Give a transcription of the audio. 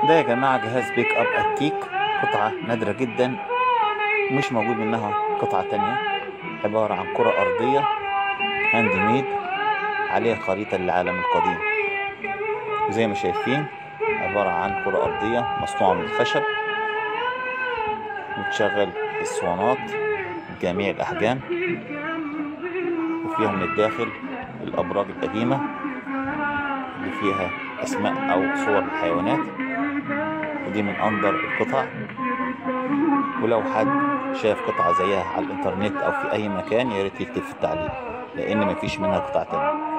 ده يا جماعة جهاز بيك اب انتيك قطعة نادرة جدا مش موجود منها قطعة تانية عبارة عن كرة أرضية هاند ميد عليها خريطة للعالم القديم زي ما شايفين عبارة عن كرة أرضية مصنوعة من الخشب بتشغل اسطوانات جميع الأحجام وفيها من الداخل الأبراج القديمة اللي فيها أسماء أو صور الحيوانات ودي من أندر القطع ولو حد شاف قطعة زيها على الإنترنت أو في أي مكان يا ريت يكتب في التعليق لأن مفيش منها قطع تانية